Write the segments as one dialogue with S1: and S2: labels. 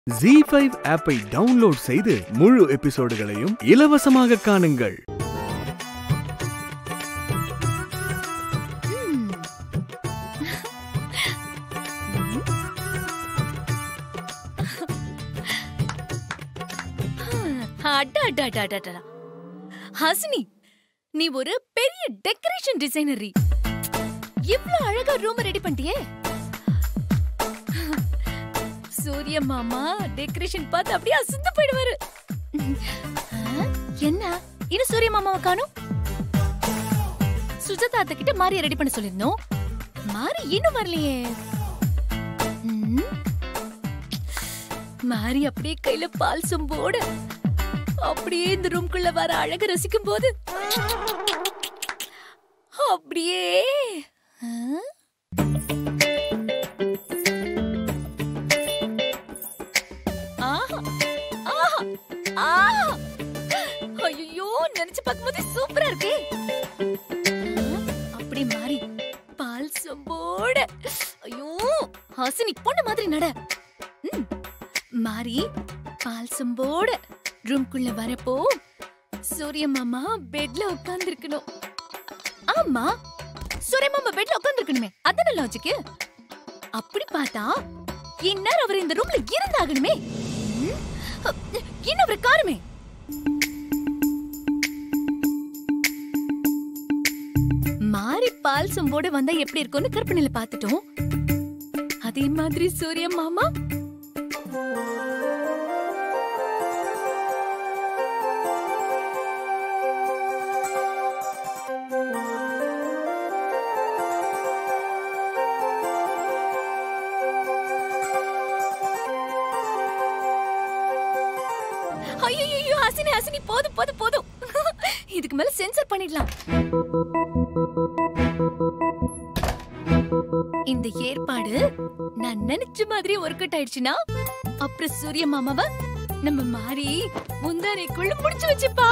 S1: G five ஆப்பை download செய்து முழு எபிசோடுகளையும் இலவசமாக காணுங்கள்
S2: அட, அட, அட, அட, அட. ஹாசினி நீ ஒரு பெரிய டெக்கரேஷன் டிசைனர் இவ்ளோ அழகா ரூம் ரெடி பண்ணிட்டியே சூரிய மாமா டெக்கரேஷன் பார்த்து அப்படியே அசந்து போயிடுவாரு ஆ, என்ன இன்னும் சூரிய மாமாவை காணும் சுஜாதா அத்தை கிட்ட மாரிய ரெடி பண்ண சொல்லிருந்தோம் மாரி இன்னும் வரலையே ம். மாரி அப்படியே கையில பால் சொம்போட அப்படியே இந்த ரூம்குள்ள வர அழக ரசிக்கும் போது அப்படியே ஆ? ஆஹா, ஆஹா, ஆஹா. ஐயையோ, நினைச்சு பார்க்கும்போது சூப்பரா இருக்கே ஆ, அப்படி மாறி பால் சொம்போட ஐயோ ஹாசினி பொண்ணு மாதிரி நட ம், மாறி பால் சொம்போட ரூம்குள்ள வரப்போ சூரிய மாமா பெட்ல உட்கார்ந்து ஆமா சூரிய மாமா பெட்ல உட்கார்ந்து அதான லாஜிக் அப்படி பார்த்தா இந்நேரம் அவர் இந்த ரூம்ல இருந்தாகணுமே ம், இன்னும் அவர் காருமே மாறி பால் சொம்போட வந்தா எப்படி இருக்கும்னு கற்பனையில பார்த்துட்டோம் அதே மாதிரி சூரிய மாமா ஐயோ ஹசினி ஹசினி போதும் போதும் போதும் இதுக்கு மேல சென்சர் பண்ணிடலாம் இந்த ஏற்பாடு நான் நினைச்ச மாதிரி ஒர்க் அவுட் ஆயிடுச்சுன்னா அப்புறம் சூரிய மாமாவ நம்ம மாறி முந்தானைக்குள்ள முடிச்சு வச்சுப்பா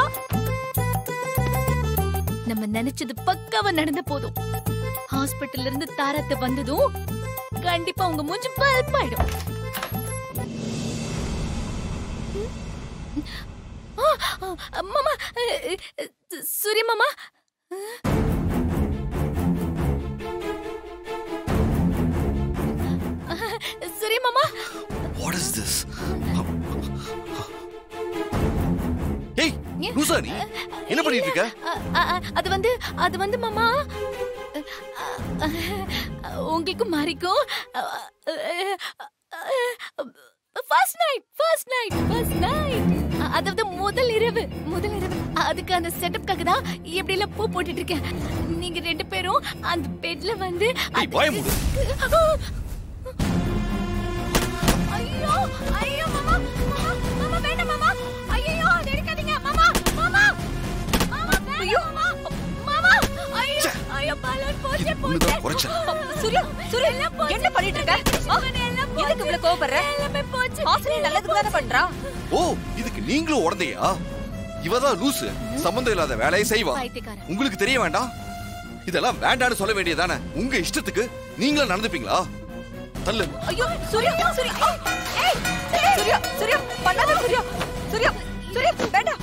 S2: நம்ம நினைச்சது பக்காவா நடந்த போதும் ஹாஸ்பிட்டல்ல இருந்து தாரத்தை வந்ததும் கண்டிப்பா உங்க மூஞ்சி பல்ப் ஆயிடும் ஆ, ஆ, மாமா அ, அ, சூரிய மாமா சூரிய மாமா
S3: வாட் இஸ் திஸ் ஏய் லூசா நீ என்ன பண்ணிட்டு இருக்க
S2: அ, அ, அ, அது வந்து அது வந்து மாமா அ, அ, உங்களுக்கு மாறிக்கும் first night first night first night அதாவது முதல் இரவு முதல் இரவு அதுக்கு அந்த செட்டப்காக தான் இப்படி எல்லாம் பூ போட்டுட்டு இருக்கேன் நீங்க ரெண்டு பேரும் அந்த பெட்ல வந்து
S3: ஏய், வாயை மூடு.
S2: ஐயோ ஐயோ மாமா மாமா மாமா வேண்டாம் மாமா ஐயோ அது எடுக்காதீங்க மாமா மாமா மாமா ஐயோ மாமா ஐயோ ஐயோ பலன் போச்சு
S3: ஒண்ணுதான்
S2: போச்சு
S3: குறைச்சல்.
S4: சூர்யா சூர்யா
S2: எல்லாம் போச்சு.
S4: என்ன பண்ணிட்டு இருக்க ஆ?
S2: எல்லாம் போச்சு.
S4: எதுக்கு இவ்வளவு கோவப்படுற
S2: எல்லாமே போச்சு
S4: ஹாசினி நல்லதுக்கு தானே பண்றா
S3: ஓ இதுக்கு நீங்களும் உடந்தையா இவதான் லூசு சம்பந்தம் இல்லாத வேலையை செய்வா
S2: பைத்தியக்காரன்.
S3: உங்களுக்கு தெரிய வேண்டாம் இதெல்லாம் வேண்டான்னு சொல்ல வேண்டியதானே உங்க இஷ்டத்துக்கு நீங்களும் நடந்துப்பீங்களா தள்ளு
S4: ஐயோ சூர்யா சூர்யா ஏய், ஏய் சூர்யா சூர்யா பண்ணாத சூர்யா சூர்யா சூர்யா வேண்டாம்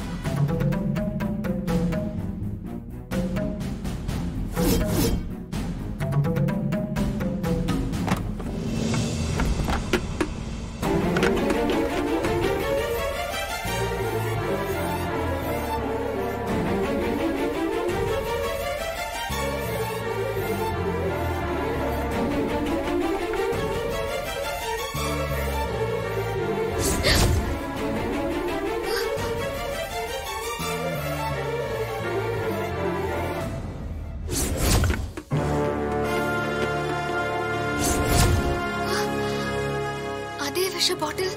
S5: அதே விஷ பாட்டில்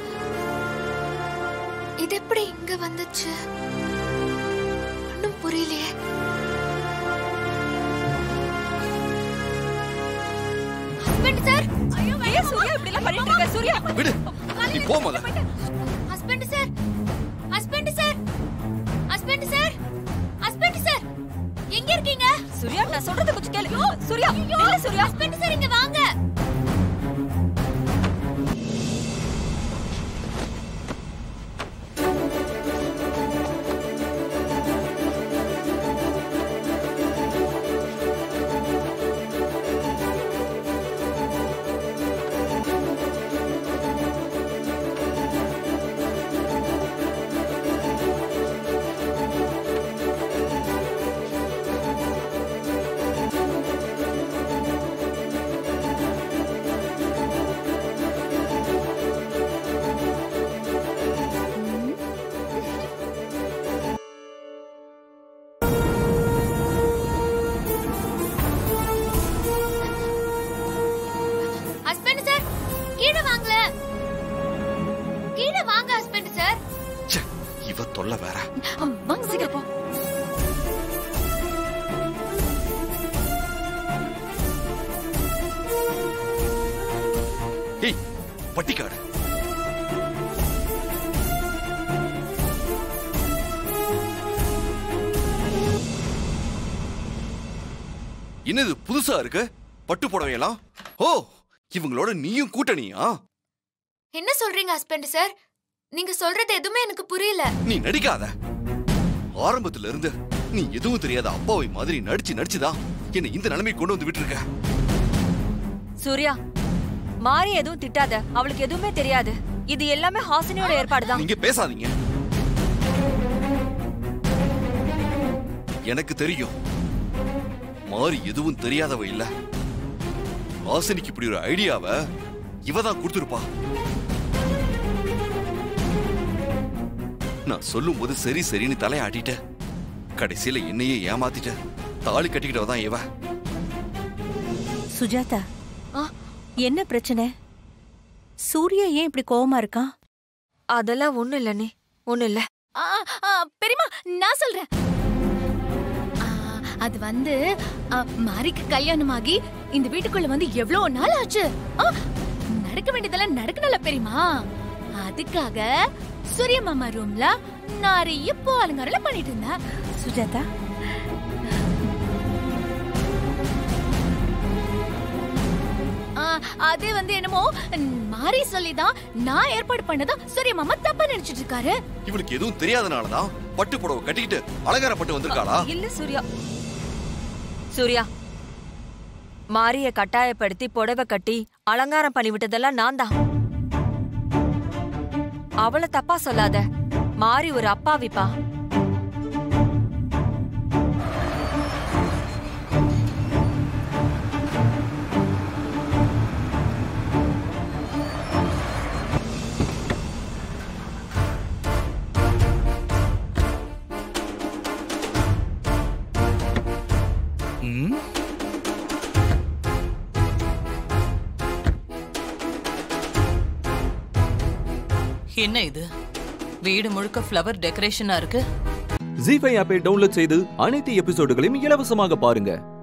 S5: இது எப்படி இங்க வந்துச்சு ஒண்ணும் புரியலையே ஹஸ்பண்ட் சார் ஐயோ
S4: ஏன் சூர்யா இப்படி எல்லாம் பண்ணிட்டு இருக்க சூர்யா
S3: விடு நீ போ முதல்ல
S5: husband sir husband sir husband sir husband sir எங்க இருக்கீங்க
S4: சூர்யா நான் சொல்றத கொஞ்சம் கேளு சூர்யா இல்ல சூர்யா
S5: ஹஸ்பண்ட் சார் இங்க வாங்க
S3: முத தொல்லை வேற
S2: வாங்க சீக்கிரம் போ
S3: ஏய் பட்டிக்காடு என்னது புதுசா இருக்கு பட்டு புடவையெல்லாம் ஓ இவங்களோட நீயும் கூட்டணியா
S5: என்ன சொல்றீங்க ஹஸ்பண்ட் சார் நீங்க சொல்றது எதுவுமே எனக்கு புரியல
S3: நீ நடிக்காத ஆரம்பத்துல இருந்து நீ எதுவும் தெரியாத அப்பாவை மாதிரி நடிச்சு நடிச்சுதான் என்னை இந்த நிலைமை கொண்டு வந்து விட்டுருக்க
S4: சூர்யா மாறி எதுவும் திட்டாத அவளுக்கு எதுவுமே தெரியாது இது எல்லாமே ஹாசினியோட ஏற்பாடுதான்
S3: நீங்க பேசாதீங்க எனக்கு தெரியும் மாறி எதுவும் தெரியாதவ இல்ல ஹாசினிக்கு இப்படி ஒரு ஐடியாவை இவ தான் கொடுத்துருப்பா நான் சொல்லும் போது சரி சரின்னு தலையாட்டிட்ட கடைசியில என்னையே ஏமாத்திட்ட தாலி கட்டிக்கிட்டவ தான் இவ
S6: சுஜாதா
S2: ஆ?
S6: என்ன பிரச்சனை சூர்யா ஏன் இப்படி கோவமா இருக்கான்
S4: அதெல்லாம் ஒண்ணும் இல்ல நீ ஒண்ணும் இல்ல
S2: ஆ, ஆ, பெரியம்மா நான் சொல்றேன் ஆ, அது வந்து ஆ, மாரிக்கு கல்யாணமாகி இந்த வீட்டுக்குள்ள வந்து எவ்வளவு நாள் ஆச்சு ஆ, நடக்க வேண்டியதெல்லாம் நடக்கணும்ல பெரியம்மா அதுக்காக சூரிய மாமா ரூம்ல நிறைய பூ அலங்காரம் பண்ணிட்டு இருந்தேன்
S6: சுஜாதா
S2: ஆ, அது வந்து என்னமோ மாறி சொல்லிதான் நான் ஏற்பாடு பண்ணதா சூரிய மாமா தப்பா நினைச்சிட்டு இருக்காரு
S3: இவளுக்கு எதுவும் தெரியாதனாலதான் பட்டு புடவை கட்டிக்கிட்டு அலங்காரப்பட்டு வந்திருக்காளா
S4: இல்ல சூர்யா சூர்யா மாரிய கட்டாயப்படுத்தி புடவை கட்டி அலங்காரம் பண்ணி விட்டதெல்லாம் நான் தான் அவளை தப்பா சொல்லாத மாறி ஒரு அப்பாவிப்பா
S1: ம்
S7: என்ன இது வீடு முழுக்க ஃப்ளவர் டெக்கரேஷனா இருக்கு
S8: ஜி ஃபைவ் ஆப்பை டவுன்லோட் செய்து அனைத்து எபிசோடுகளையும் இலவசமாக பாருங்க